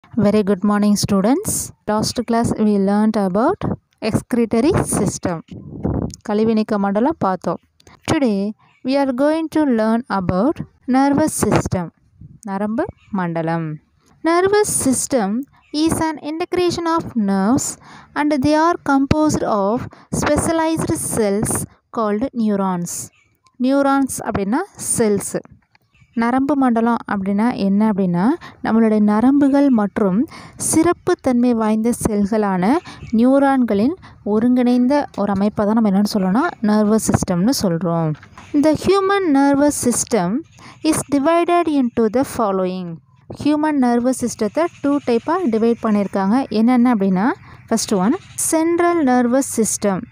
Very good morning, students. Last class we learned about excretory system. கழிவுநீக்க மண்டலம் பார்த்தோம் today we are going to learn about nervous system நரம்பு மண்டலம் nervous system is an integration of nerves and they are composed of specialized cells called neurons neurons அப்படின்னா cells நரம்பு மண்டலம் அப்படின்னா என்ன அப்படின்னா நம்மளுடைய நரம்புகள் மற்றும் சிறப்புத்தன்மை வாய்ந்த செல்களான நியூரான்களின் ஒருங்கிணைந்த ஒரு அமைப்பை தான் நம்ம என்னென்னு சொல்லணும்னா நர்வஸ் சிஸ்டம்னு சொல்கிறோம் இந்த human nervous system is divided into the following human nervous சிஸ்டத்தை டூ டைப்பாக டிவைட் பண்ணியிருக்காங்க என்னென்ன அப்படின்னா first one central nervous system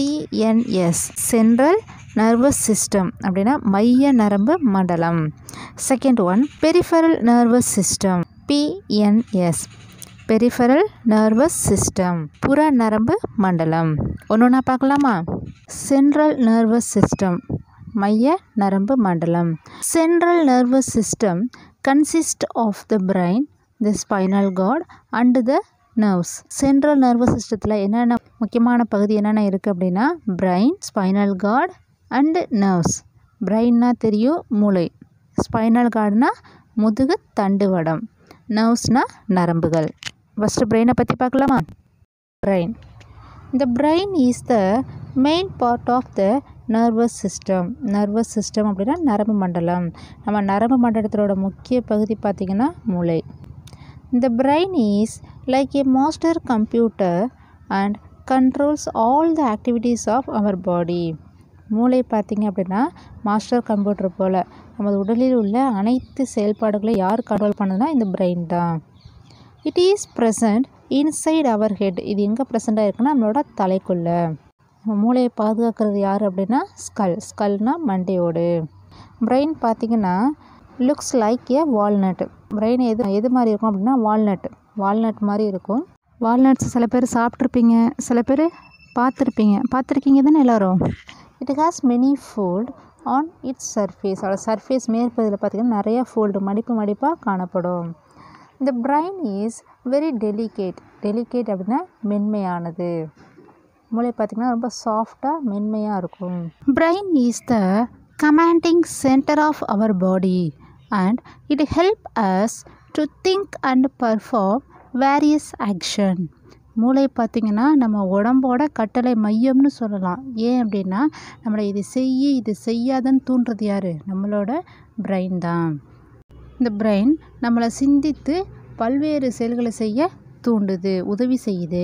CNS central nervous system அப்படின்னா மைய நரம்பு மண்டலம் second one peripheral nervous system PNS peripheral nervous system புற நரம்பு மண்டலம் ஒன்று ஒன்றா பார்க்கலாமா சென்ட்ரல் நர்வஸ் சிஸ்டம் மைய நரம்பு மண்டலம் central nervous system consist of the brain the spinal cord and the nerves central nervous சிஸ்டத்தில் என்னென்ன முக்கியமான பகுதி என்னென்ன இருக்குது அப்படின்னா brain spinal cord and nerves பிரெயின்னா தெரியும் மூளை ஸ்பைனல் கார்டுனா முதுகு தண்டுவடம் நர்வ்ஸ்னால் நரம்புகள் ஃபஸ்ட்டு பிரெயினை பற்றி பார்க்கலாமா பிரெயின் இந்த brain is the main part of the nervous system nervous system அப்படின்னா நரம்பு மண்டலம் நம்ம நரம்பு மண்டலத்தோட முக்கிய பகுதி பார்த்திங்கன்னா மூளை இந்த brain is like a master computer and controls all the activities of our body மூளை பார்த்திங்க அப்படின்னா மாஸ்டர் கம்ப்யூட்டர் போல் நமது உடலில் உள்ள அனைத்து செயல்பாடுகளையும் யார் கண்ட்ரோல் பண்ணுதுன்னா இந்த பிரெயின் தான் it is present inside our head இது எங்கே ப்ரெசண்ட்டாக இருக்குன்னா நம்மளோட தலைக்குள்ளே நம்ம மூளையை பாதுகாக்கிறது யார் அப்படின்னா ஸ்கல் ஸ்கல்னால் மண்டையோடு பிரெயின் பார்த்திங்கன்னா looks like a walnut brain எது எது மாதிரி இருக்கும் அப்படின்னா வால்நட் வால்நட் மாதிரி இருக்கும் வால்நட்ஸ் சில பேர் சாப்பிட்ருப்பீங்க சில பேர் பார்த்துருப்பீங்க பார்த்துருக்கீங்க தானே எல்லோரும் it has many fold on its surface அதோட சர்ஃபேஸ் மேற்பகுதியில் பார்த்திங்கன்னா நிறையா ஃபோல்டு மடிப்பு மடிப்பாக காணப்படும் இந்த brain is very delicate delicate அப்படின்னா மென்மையானது மூளை பார்த்திங்கன்னா ரொம்ப சாஃப்டாக மென்மையாக இருக்கும் brain is the commanding centre of our body and it help us to think and perform various action மூளை பார்த்திங்கன்னா நம்ம உடம்போட கட்டளை மையம்னு சொல்லலாம் ஏன் அப்படின்னா நம்மளை இது செய்ய இது செய்யாதன்னு தூண்டுறது யார் நம்மளோட பிரெயின் தான் இந்த பிரெயின் நம்மளை சிந்தித்து பல்வேறு செயல்களை செய்ய தூண்டுது உதவி செய்யுது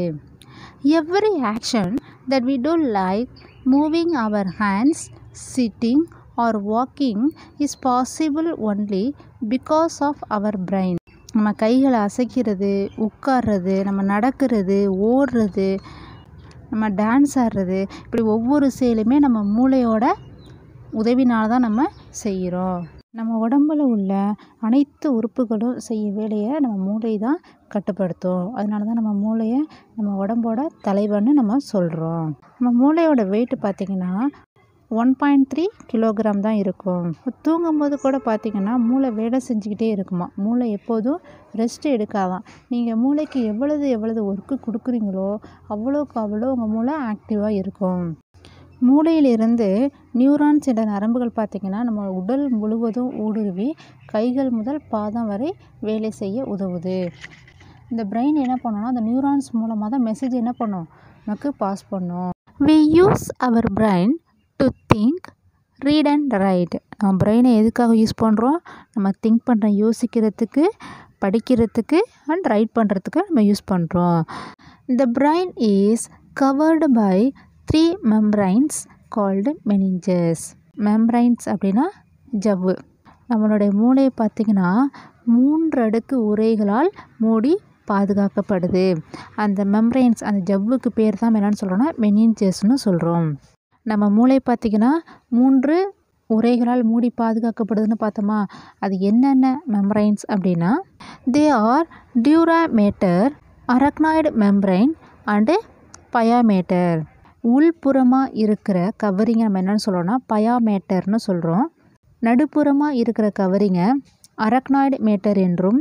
every action that we don't like moving our hands sitting or walking is possible only because of our brain நம்ம கைகளை அசைக்கிறது உட்கார்றது நம்ம நடக்கிறது ஓடுறது நம்ம டான்ஸ் ஆடுறது இப்படி ஒவ்வொரு செயலுமே நம்ம மூளையோட உதவினால தான் நம்ம செய்கிறோம் நம்ம உடம்பில் உள்ள அனைத்து உறுப்புகளும் செய்ய வேலையை நம்ம மூளை தான் கட்டுப்படுத்தும் அதனால தான் நம்ம மூளையை நம்ம உடம்போட தலைவன்னு நம்ம சொல்கிறோம் நம்ம மூளையோட வெயிட் பார்த்திங்கன்னா ஒன் பாயிண்ட் த்ரீ கிலோகிராம் தான் இருக்கும் தூங்கும்போது கூட பார்த்திங்கன்னா மூளை வேலை செஞ்சுக்கிட்டே இருக்குமா மூளை எப்போதும் ரெஸ்ட் எடுக்காதான் நீங்கள் மூளைக்கு எவ்வளவு எவ்வளவு ஒர்க்கு கொடுக்குறீங்களோ அவ்வளோக்கு அவ்வளோ உங்கள் மூளை ஆக்டிவாக இருக்கும் மூளையிலிருந்து நியூரான்ஸ் என்ற நரம்புகள் பார்த்திங்கன்னா நம்ம உடல் முழுவதும் ஊடுருவி கைகள் முதல் பாதம் வரை வேலை செய்ய உதவுது இந்த பிரெயின் என்ன பண்ணோன்னா அந்த நியூரான்ஸ் மூலமாக தான் மெசேஜ் என்ன பண்ணும் நமக்கு பாஸ் பண்ணும் we use our brain to think read and write நம்ம பிரெயினை எதுக்காக யூஸ் பண்ணுறோம் நம்ம திங்க் பண்ணுற யோசிக்கிறதுக்கு படிக்கிறதுக்கு அண்ட் ரைட் பண்ணுறதுக்கு நம்ம யூஸ் பண்ணுறோம் the brain is covered by three membranes called meninges membranes அப்படின்னா ஜவ்வு நம்மளுடைய மூளையை பார்த்திங்கன்னா மூன்று அடுக்கு உரைகளால் மூடி பாதுகாக்கப்படுது அந்த மெம்ரைன்ஸ் அந்த ஜவ்வுக்கு பேர் தான் என்னென்னு சொல்கிறோன்னா மெனிஞ்சஸ்னு சொல்கிறோம் நம்ம மூளை பார்த்திங்கன்னா மூன்று உரைகளால் மூடி பாதுகாக்கப்படுதுன்னு பார்த்தோமா அது என்னென்ன மெம்ரைன்ஸ் அப்படின்னா they are dura mater arachnoid membrane and pia mater உள்புறமாக இருக்கிற கவரிங்கை நம்ம என்னென்னு சொல்கிறோன்னா பயாமேட்டர்னு சொல்கிறோம் நடுப்புறமாக இருக்கிற கவரிங்கை அரக்னாய்டு மேட்டர் என்றும்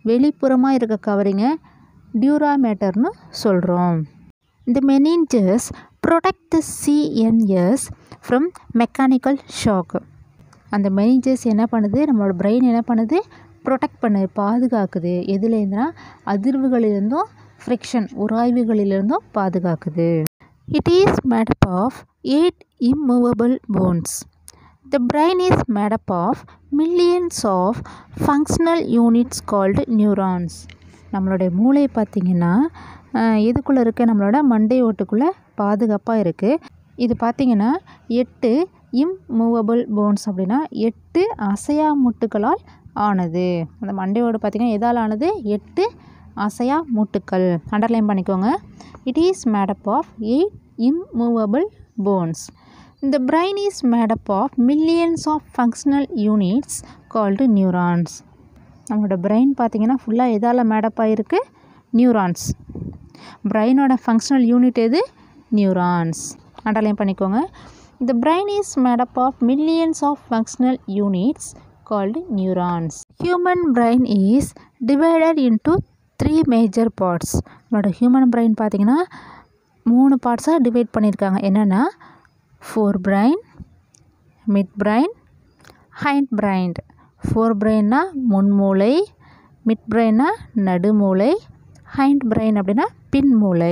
வெளிப்புறமாக இருக்க கவரிங்கை டியூராமேட்டர்னு சொல்கிறோம் இந்த meninges protect the CNS from mechanical shock அந்த மெனிஞ்சஸ் என்ன பண்ணுது நம்மளோட பிரெயின் என்ன பண்ணுது ப்ரொடெக்ட் பண்ணுது பாதுகாக்குது எதுலேருந்துனா அதிர்வுகளிலிருந்தும் ஃப்ரிக்ஷன் உராய்வுகளிலிருந்தும் பாதுகாக்குது it is made up of eight immovable bones the brain is made up of millions of functional units called neurons நம்மளுடைய மூளை பார்த்திங்கன்னா எதுக்குள்ளே இருக்குது நம்மளோட மண்டை ஓட்டுக்குள்ளே பாதுகாப்பாக இருக்குது இது பார்த்திங்கன்னா எட்டு இம்மூவபிள் போன்ஸ் அப்படின்னா எட்டு அசையா முட்டுகளால் ஆனது அந்த மண்டையோடு பார்த்திங்கன்னா எதால் ஆனது எட்டு அசையா மூட்டுக்கள் அண்டர்லைன் பண்ணிக்கோங்க it is made up of eight immovable bones இந்த brain is made up of millions of functional units called neurons நம்மளோட பிரெயின் பார்த்திங்கன்னா ஃபுல்லாக எதால் மேடப் ஆகிருக்கு நியூரான்ஸ் பிரெயினோட ஃபங்க்ஷனல் யூனிட் எது நியூரான்ஸ் அண்டர்லைன் பண்ணிக்கோங்க இந்த brain is made up of millions of functional units called neurons human brain is divided into three major parts நம்மளோட ஹியூமன் பிரெயின் பார்த்திங்கன்னா மூணு பார்ட்ஸாக டிவைட் பண்ணியிருக்காங்க என்னென்னா four brain mid midbrain hindbrain ஃபோர் பிரெயின்னா முன்மூளை மிட் பிரெயின்னா நடுமூளை ஹைண்ட் பிரெயின் அப்படின்னா பின்மூளை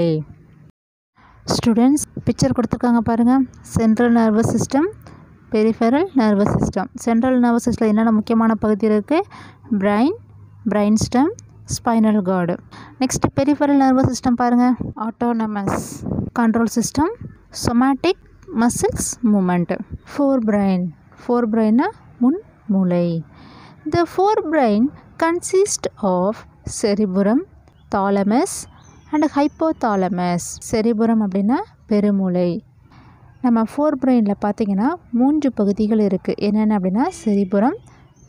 ஸ்டூடெண்ட்ஸ் பிக்சர் கொடுத்துருக்காங்க பாருங்கள் central nervous system peripheral nervous system central nervous சிஸ்டத்தில் என்னென்ன முக்கியமான பகுதி இருக்குது brain brainstem spinal cord next peripheral nervous system பாருங்கள் autonomous control system somatic muscles movement forebrain ஃபோர் பிரைன்னா முன் மூளை the forebrain consist of cerebrum thalamus and hypothalamus cerebrum அப்படின்னா பெருமூளை நம்ம ஃபோர் பிரெயினில் பார்த்திங்கன்னா மூன்று பகுதிகள் இருக்குது என்னென்ன அப்படின்னா செரிபுரம்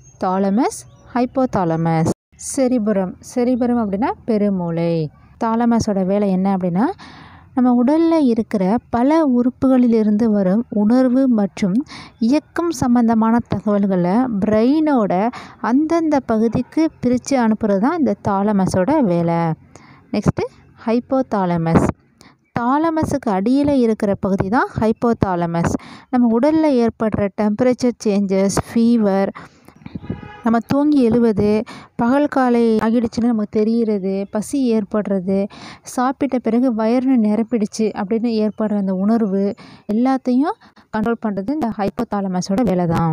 தாலமஸ் ஹைப்போதாலமஸ் செரிபுரம் செரிபுரம் அப்படின்னா பெருமூளை தாலமஸோட வேலை என்ன அப்படின்னா நம்ம உடலில் இருக்கிற பல உறுப்புகளிலிருந்து வரும் உணர்வு மற்றும் இயக்கம் சம்பந்தமான தகவல்களை பிரெயினோட அந்தந்த பகுதிக்கு பிரித்து அனுப்புறது தான் இந்த தாலமஸோட வேலை நெக்ஸ்ட்டு ஹைப்போதாலமஸ் தாலமஸுக்கு அடியில் இருக்கிற பகுதி தான் ஹைப்போதாலமஸ் நம்ம உடலில் ஏற்படுற டெம்பரேச்சர் சேஞ்சஸ் ஃபீவர் நம்ம தூங்கி எழுவது பகல் காலை ஆகிடுச்சுன்னு நமக்கு தெரிகிறது பசி ஏற்படுறது சாப்பிட்ட பிறகு வயிறு நிரப்பிடுச்சு அப்படின்னு ஏற்படுற அந்த உணர்வு எல்லாத்தையும் கண்ட்ரோல் பண்ணுறது இந்த ஹைப்போதாலமஸோட வேலை தான்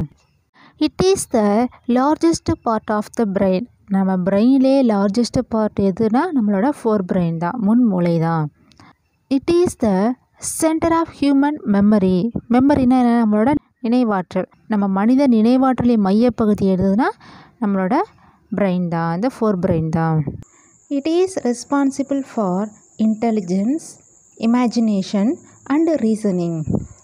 it is the largest part of the brain நம்ம பிரெயின்லே லார்ஜஸ்ட் பார்ட் எதுனா நம்மளோட ஃபோர் பிரெயின் தான் முன் மூளை தான் it is the centre of human memory மெமரினா என்ன நம்மளோட நினைவாற்றல் நம்ம மனித நினைவாற்றலின் மையப்பகுதி எதுனா நம்மளோட பிரெயின் தான் இந்த ஃபோர் பிரெயின் தான் it is responsible for intelligence imagination and reasoning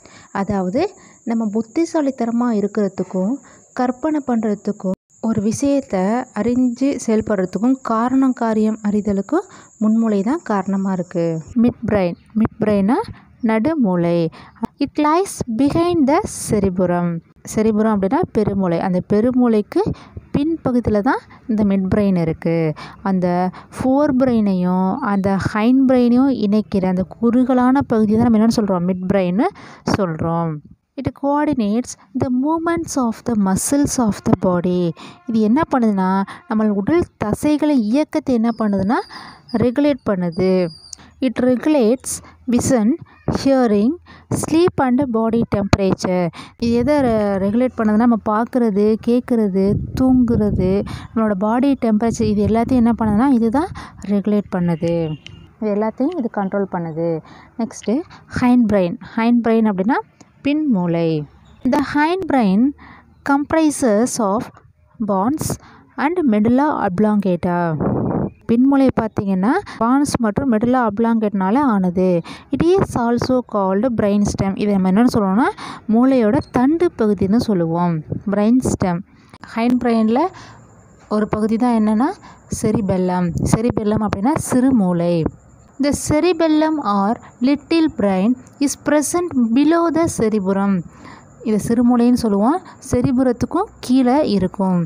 அதாவது நம்ம புத்திசாலித்தனமாக இருக்கிறதுக்கும் கற்பனை பண்ணுறதுக்கும் ஒரு விஷயத்தை அறிஞ்சு செயல்படுறதுக்கும் காரணம் காரியம் அறிதலுக்கும் முன்மூளை தான் காரணமாக இருக்குது மிட் பிரெயின் மிட் பிரெயினா நடுமூளை it lies behind the cerebrum cerebrum அப்படின்னா பெருமூளை அந்த பெருமூளைக்கு பின்பகுதியில் தான் இந்த மிட் பிரெயின் இருக்குது அந்த ஃபோர் பிரெயினையும் அந்த ஹைன் பிரெயினையும் இணைக்கிற அந்த குறுகலான பகுதி தான் நம்ம என்னென்னு சொல்கிறோம் மிட் பிரெயின்னு சொல்கிறோம் it coordinates the movements of the muscles of the body இது என்ன பண்ணுதுன்னா நம்ம உடல் தசைகளை இயக்கத்தை என்ன பண்ணுதுன்னா ரெகுலேட் பண்ணுது it regulates vision hearing sleep and body temperature இது எதை ரெகுலேட் பண்ணுதுன்னா நம்ம பார்க்குறது கேட்குறது தூங்குறது நம்மளோட பாடி டெம்பரேச்சர் இது எல்லாத்தையும் என்ன பண்ணுதுன்னா இதுதான் ரெகுலேட் பண்ணுது இது எல்லாத்தையும் இது கண்ட்ரோல் பண்ணுது next hindbrain hindbrain அப்படின்னா பின் மூளை the hindbrain comprises of pons and medulla oblongata பின்மூளை பார்த்தீங்கன்னா பான்ஸ் மற்றும் மெடுலா அப்லாங்கேட்னால ஆனது it is also called brainstem இதை நம்ம என்னென்னு சொல்லுவோம்னா மூளையோட தண்டு பகுதின்னு சொல்லுவோம் பிரெயின் ஸ்டெம் ஹைன் பிரெயினில் ஒரு பகுதி தான் என்னென்னா செரிபெல்லம் செரிபெல்லம் அப்படின்னா சிறுமூளை the cerebellum or little brain is present below the cerebrum இதை சிறுமூளைன்னு சொல்லுவோம் செரிபுரத்துக்கும் கீழே இருக்கும்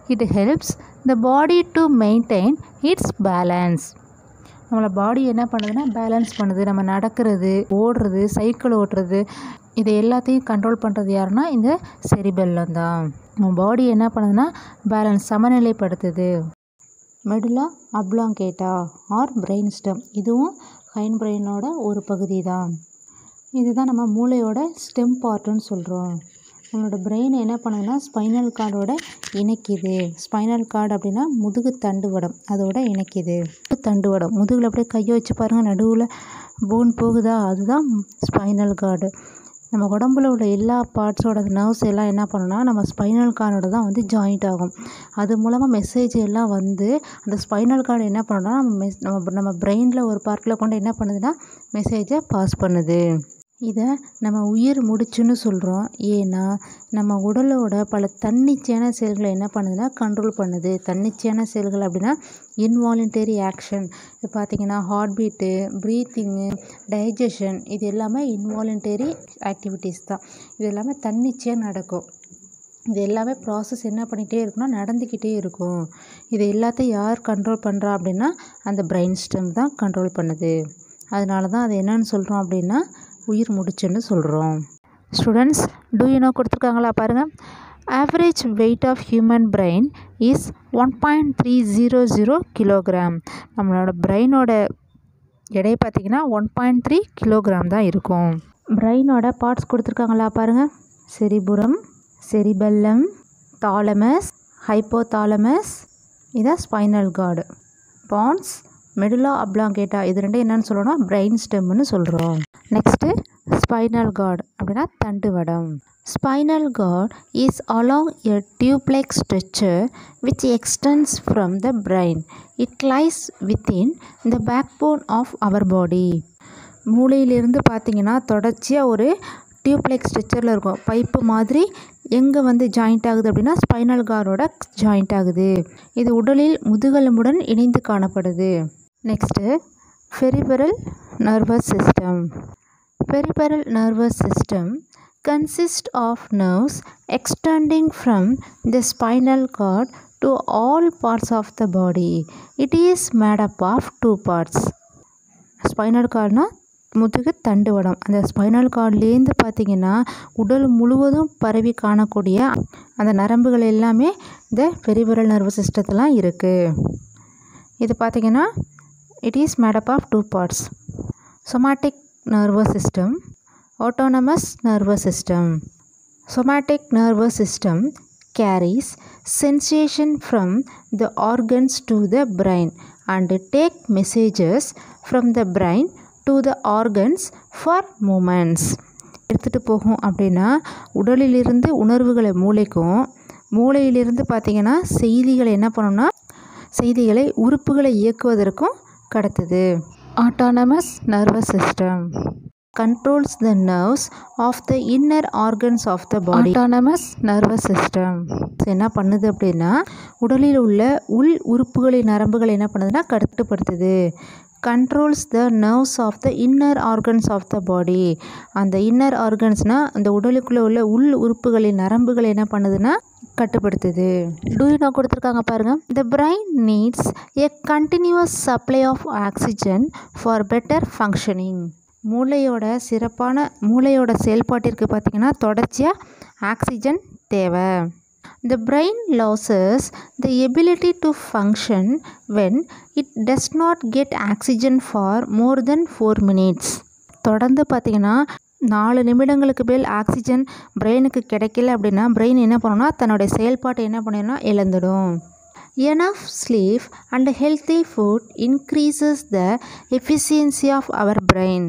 it helps the body to maintain its balance நம்மளை பாடி என்ன பண்ணுதுன்னா பேலன்ஸ் பண்ணுது நம்ம நடக்கிறது ஓடுறது சைக்கிள் ஓட்டுறது இது எல்லாத்தையும் கண்ட்ரோல் பண்ணுறது யாருன்னா இந்த செரிபெல்லம் தான் நம்ம பாடி என்ன பண்ணுதுன்னா பேலன்ஸ் சமநிலைப்படுத்துது medulla oblongata or brainstem இதுவும் ஹைன் பிரெயினோட ஒரு பகுதி தான் இதுதான் நம்ம மூளையோட ஸ்டெம் பார்ட்டுன்னு சொல்கிறோம் நம்மளோட பிரெயின் என்ன பண்ணுதுன்னா ஸ்பைனல் கார்டோட இணைக்குது ஸ்பைனல் கார்டு அப்படின்னா முதுகு தண்டுவடம் அதோட இணைக்குது தண்டுவடம் முதுகில் அப்படியே கையை வச்சு பாருங்கள் நடுவில் போன் போகுதா அதுதான் ஸ்பைனல் கார்டு நம்ம உடம்புல உள்ள எல்லா பார்ட்ஸோட நர்வ்ஸ் எல்லாம் என்ன பண்ணுன்னா நம்ம ஸ்பைனல் கார்டோட தான் வந்து ஜாயிண்ட் ஆகும் அது மூலமாக மெசேஜ் எல்லாம் வந்து அந்த ஸ்பைனல் கார்டு என்ன பண்ணுன்னா நம்ம மெஸ் நம்ம நம்ம பிரெயினில் ஒரு பார்ட்டில் கொண்டு என்ன பண்ணுதுன்னா மெசேஜை பாஸ் பண்ணுது இதை நம்ம உயிர் முடிச்சுன்னு சொல்கிறோம் ஏன்னா நம்ம உடலோட பல தன்னிச்சையான செயல்களை என்ன பண்ணுதுன்னா கண்ட்ரோல் பண்ணுது தன்னிச்சையான செயல்கள் அப்படின்னா இன்வாலண்டரி ஆக்ஷன் இது பார்த்திங்கன்னா ஹார்ட் பீட்டு ப்ரீத்திங்கு டைஜஷன் இது எல்லாமே இன்வாலண்டரி ஆக்டிவிட்டீஸ் தான் இது எல்லாமே தன்னிச்சையாக நடக்கும் இது எல்லாமே ப்ராசஸ் என்ன பண்ணிகிட்டே இருக்குன்னா நடந்துக்கிட்டே இருக்கும் இது எல்லாத்தையும் யார் கண்ட்ரோல் பண்ணுறா அப்படின்னா அந்த பிரெயின் ஸ்டெம் தான் கண்ட்ரோல் பண்ணுது அதனால தான் அது என்னன்னு சொல்கிறோம் அப்படின்னா உயிர் முடிச்சுன்னு சொல்கிறோம் ஸ்டூடெண்ட்ஸ் டூ யூ நோ கொடுத்துருக்காங்களா பாருங்கள் average weight of human brain is one point three zero zero kilogram நம்மளோட பிரெயினோட எடை பார்த்திங்கன்னா ஒன் பாயிண்ட் த்ரீ கிலோகிராம் தான் இருக்கும் பிரெயினோட பார்ட்ஸ் கொடுத்துருக்காங்களா பாருங்கள் செரிபுரம் செரிபெல்லம் தாலமஸ் ஹைப்போதாலமஸ் இதான் spinal cord pons medulla oblongata இது ரெண்டும் என்னன்னு சொல்லணும் பிரெயின் ஸ்டெம்னு சொல்கிறோம் நெக்ஸ்ட்டு ஸ்பைனல் கார்டு அப்படின்னா தண்டுவடம் spinal cord is along a tubelike structure which extends from the brain it lies within the backbone of our body மூளையிலிருந்து பார்த்தீங்கன்னா தொடர்ச்சியாக ஒரு டியூப்ளெக் ஸ்ட்ரக்சரில் இருக்கும் பைப்பு மாதிரி எங்கே வந்து ஜாயிண்ட் ஆகுது அப்படின்னா ஸ்பைனல் கார்டோட ஜாயிண்ட் ஆகுது இது உடலில் முதுகெலும்புடன் இணைந்து காணப்படுது next peripheral nervous system peripheral nervous system consist of nerves extending from the spinal cord to all parts of the body. It is made up of two parts. Spinal கார்ட்னா முதுகு தண்டுவடம் அந்த ஸ்பைனல் கார்ட்லேருந்து பார்த்தீங்கன்னா உடல் முழுவதும் பரவி காணக்கூடிய அந்த நரம்புகள் எல்லாமே இந்த பெரிபரல் நர்வஸ் சிஸ்டத்தெலாம் இருக்குது இது பார்த்தீங்கன்னா it is made up of two parts somatic nervous system autonomous nervous system somatic nervous system carries sensation from the organs to the brain and take messages from the brain to the organs for movements எடுத்துகிட்டு போகும் அப்படின்னா உடலிலிருந்து உணர்வுகளை மூளைக்கும் மூளையிலிருந்து பார்த்திங்கன்னா செய்திகளை என்ன பண்ணணும்னா செய்திகளை உறுப்புகளை இயக்குவதற்கும் கடத்துது autonomous nervous system controls the nerves of the inner organs of the body autonomous nervous system என்ன பண்ணுது அப்படின்னா உடலில் உள்ள உள் உறுப்புகளின் நரம்புகளை என்ன பண்ணுதுன்னா கட்டுப்படுத்துது controls the nerves of the inner organs of the body அந்த இன்னர் ஆர்கன்ஸ்னால் அந்த உடலுக்குள்ளே உள்ள உள் உறுப்புகளின் நரம்புகளை என்ன பண்ணுதுன்னா கட்டுப்படுத்துது டூயினோ கொடுத்துருக்காங்க பாருங்கள் the brain needs a continuous supply of oxygen for better functioning மூளையோட சிறப்பான மூளையோட செயல்பாட்டிற்கு பார்த்திங்கன்னா தொடர்ச்சியாக ஆக்சிஜன் தேவை the brain loses the ability to function when it does not get oxygen for more than four minutes தொடர்ந்து பார்த்திங்கன்னா நாலு நிமிடங்களுக்கு மேல் ஆக்சிஜன் பிரெயினுக்கு கிடைக்கல அப்படின்னா பிரெயின் என்ன பண்ணுன்னா தன்னுடைய செயல்பாட்டை என்ன பண்ணிடும்னா இழந்துடும் enough sleep and healthy food increases the efficiency of our brain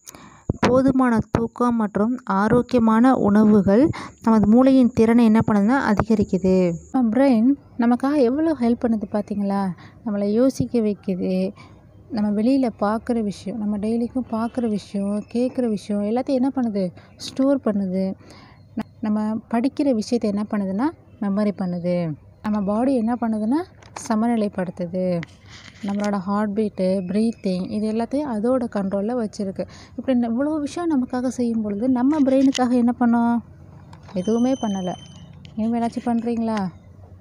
போதுமான தூக்கம் மற்றும் ஆரோக்கியமான உணவுகள் நமது மூளையின் திறனை என்ன பண்ணுதுன்னா அதிகரிக்குது பிரெயின் நமக்காக எவ்வளோ ஹெல்ப் பண்ணுது பார்த்தீங்களா நம்மளை யோசிக்க வைக்குது நம்ம வெளியில் பார்க்குற விஷயம் நம்ம டெய்லிக்கும் பார்க்குற விஷயம் கேட்குற விஷயம் எல்லாத்தையும் என்ன பண்ணுது ஸ்டோர் பண்ணுது நம்ம படிக்கிற விஷயத்தை என்ன பண்ணுதுன்னா மெமரி பண்ணுது நம்ம பாடி என்ன பண்ணுதுன்னா சமநிலைப்படுத்துது நம்மளோட ஹார்ட் பீட்டு ப்ரீத்திங் இது எல்லாத்தையும் அதோட கண்ட்ரோலில் வச்சுருக்கு இப்படி இவ்வளோ விஷயம் நமக்காக செய்யும் பொழுது நம்ம பிரெயினுக்காக என்ன பண்ணோம் எதுவுமே பண்ணலை இனிமேல் ஏதாச்சும் பண்ணுறீங்களா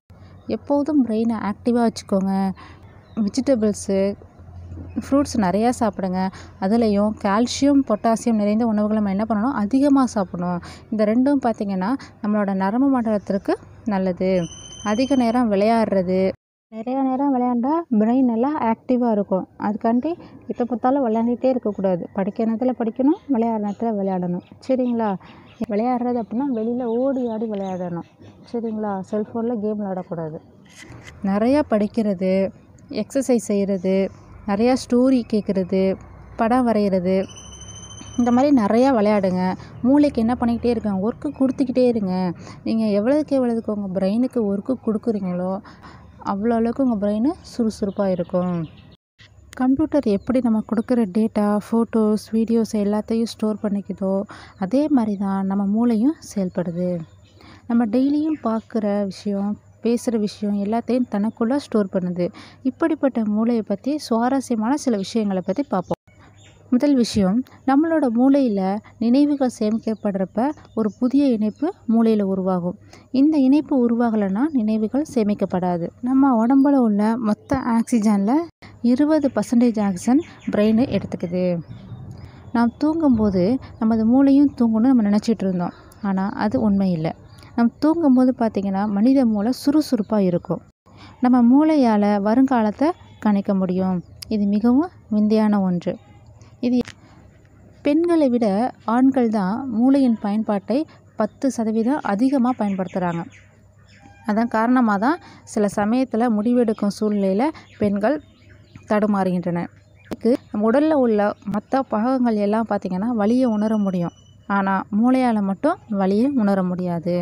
எப்போதும் பிரெயினை ஆக்டிவாக வச்சுக்கோங்க வெஜிடபிள்ஸு ஃப்ரூட்ஸ் நிறையா சாப்பிடுங்க அதுலேயும் கால்சியம் பொட்டாசியம் நிறைந்த உணவுகளை நம்ம என்ன பண்ணணும் அதிகமாக சாப்பிடணும் இந்த ரெண்டும் பார்த்திங்கன்னா நம்மளோட நரம்பு மண்டலத்திற்கு நல்லது அதிக நேரம் விளையாடுறது நிறையா நேரம் விளையாண்டா பிரெயின் நல்லா ஆக்டிவாக இருக்கும் அதுக்காண்டி எப்போ பார்த்தாலும் விளையாண்டுட்டே இருக்கக்கூடாது படிக்கிற நேரத்தில் படிக்கணும் விளையாடுற நேரத்தில் விளையாடணும் சரிங்களா விளையாடுறது அப்படின்னா வெளியில் ஓடி ஆடி விளையாடணும் சரிங்களா செல்ஃபோனில் கேம் விளையாடக்கூடாது நிறையா படிக்கிறது எக்ஸசைஸ் செய்கிறது நிறையா ஸ்டோரி கேட்குறது படம் வரைகிறது இந்த மாதிரி நிறையா விளையாடுங்க மூளைக்கு என்ன பண்ணிக்கிட்டே இருங்க ஒர்க்கு கொடுத்துக்கிட்டே இருங்க நீங்கள் எவ்வளோதுக்கு எவ்வளோதுக்கு உங்கள் பிரெயினுக்கு ஒர்க்கு கொடுக்குறீங்களோ அவ்வளோ அளவுக்கு உங்கள் பிரெயின் சுறுசுறுப்பாக இருக்கும் கம்ப்யூட்டர் எப்படி நம்ம கொடுக்குற டேட்டா ஃபோட்டோஸ் வீடியோஸ் எல்லாத்தையும் ஸ்டோர் பண்ணிக்குதோ அதே மாதிரி தான் நம்ம மூளையும் செயல்படுது நம்ம டெய்லியும் பார்க்குற விஷயம் பேசுகிற விஷயம் எல்லாத்தையும் தனக்குள்ளே ஸ்டோர் பண்ணுது இப்படிப்பட்ட மூளையை பற்றி சுவாரஸ்யமான சில விஷயங்களை பற்றி பார்ப்போம் முதல் விஷயம் நம்மளோட மூளையில் நினைவுகள் சேமிக்கப்படுறப்ப ஒரு புதிய இணைப்பு மூளையில் உருவாகும் இந்த இணைப்பு உருவாகலைன்னா நினைவுகள் சேமிக்கப்படாது நம்ம உடம்புல உள்ள மொத்த ஆக்சிஜனில் இருபது பர்சன்டேஜ் ஆக்சிஜன் பிரெயின் எடுத்துக்குது நாம் தூங்கும்போது நமது மூளையும் தூங்கணும்னு நம்ம நினச்சிட்டு இருந்தோம் ஆனால் அது உண்மை இல்லை நம்ம தூங்கும்போது பார்த்திங்கன்னா மனித மூளை சுறுசுறுப்பாக இருக்கும் நம்ம மூளையால் வருங்காலத்தை கணிக்க முடியும் இது மிகவும் விந்தையான ஒன்று இது பெண்களை விட ஆண்கள் தான் மூளையின் பயன்பாட்டை பத்து சதவீதம் அதிகமாக பயன்படுத்துகிறாங்க அதன் காரணமாக தான் சில சமயத்தில் முடிவெடுக்கும் சூழ்நிலையில் பெண்கள் தடுமாறுகின்றனர் இதுக்கு நம்ம உடலில் உள்ள மற்ற பாகங்கள் எல்லாம் பார்த்திங்கன்னா வலியை உணர முடியும் ஆனால் மூளையால் மட்டும் வலியை உணர முடியாது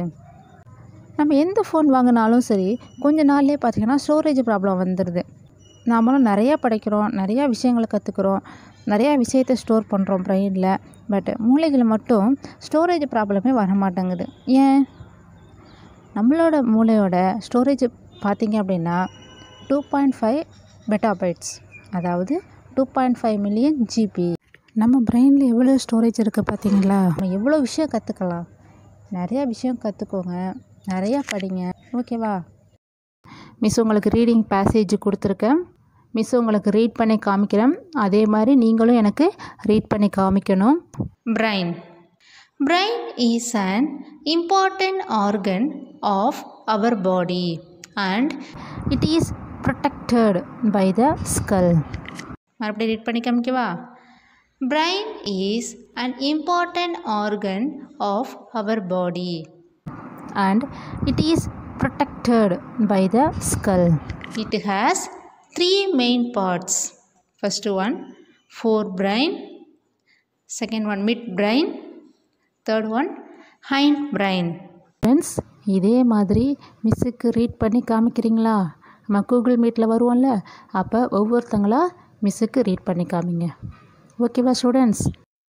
நம்ம எந்த ஃபோன் வாங்கினாலும் சரி கொஞ்ச நாள்லேயே பார்த்திங்கன்னா ஸ்டோரேஜ் ப்ராப்ளம் வந்துடுது நாமளும் நிறையா படிக்கிறோம் நிறையா விஷயங்களை கற்றுக்குறோம் நிறையா விஷயத்தை ஸ்டோர் பண்ணுறோம் பிரெயினில் பட் மூளைகள் மட்டும் ஸ்டோரேஜ் ப்ராப்ளமே வர மாட்டேங்குது ஏன் நம்மளோட மூளையோட ஸ்டோரேஜ் பார்த்திங்க அப்படின்னா டூ பாயிண்ட் ஃபைவ் பெட்டாபைட்ஸ் அதாவது two point five million GB நம்ம பிரெயினில் எவ்வளோ ஸ்டோரேஜ் இருக்குது பார்த்தீங்களா நம்ம எவ்வளோ விஷயம் கற்றுக்கலாம் நிறையா விஷயம் கற்றுக்கோங்க நிறையா படிங்க ஓகேவா மிஸ் உங்களுக்கு ரீடிங் பேசேஜ் கொடுத்துருக்கேன் மிஸ் உங்களுக்கு ரீட் பண்ணி காமிக்கிறேன் அதே மாதிரி நீங்களும் எனக்கு ரீட் பண்ணி காமிக்கணும் Brain. Brain is an important organ of our body and it is protected by the skull மறுபடியும் ரீட் பண்ணி காமிக்கவா Brain is an important organ of our body. And it is protected by the skull It has three main parts. First one, forebrain. Second one, midbrain. Third one, hindbrain. Friends இதே மாதிரி மிஸ்ஸுக்கு read பண்ணி காமிக்கிறீங்களா நம்ம Google மீட்டில் வருவோம்ல அப்போ ஒவ்வொருத்தங்களா மிஸ்ஸுக்கு read பண்ணி காமிங்க ஓகேவா students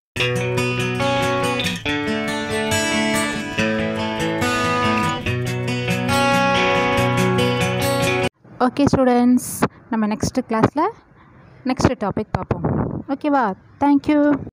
okay students நம்ம நெக்ஸ்ட்டு கிளாஸில் நெக்ஸ்ட் டாபிக் பார்ப்போம் ஓகேவா தேங்க்யூ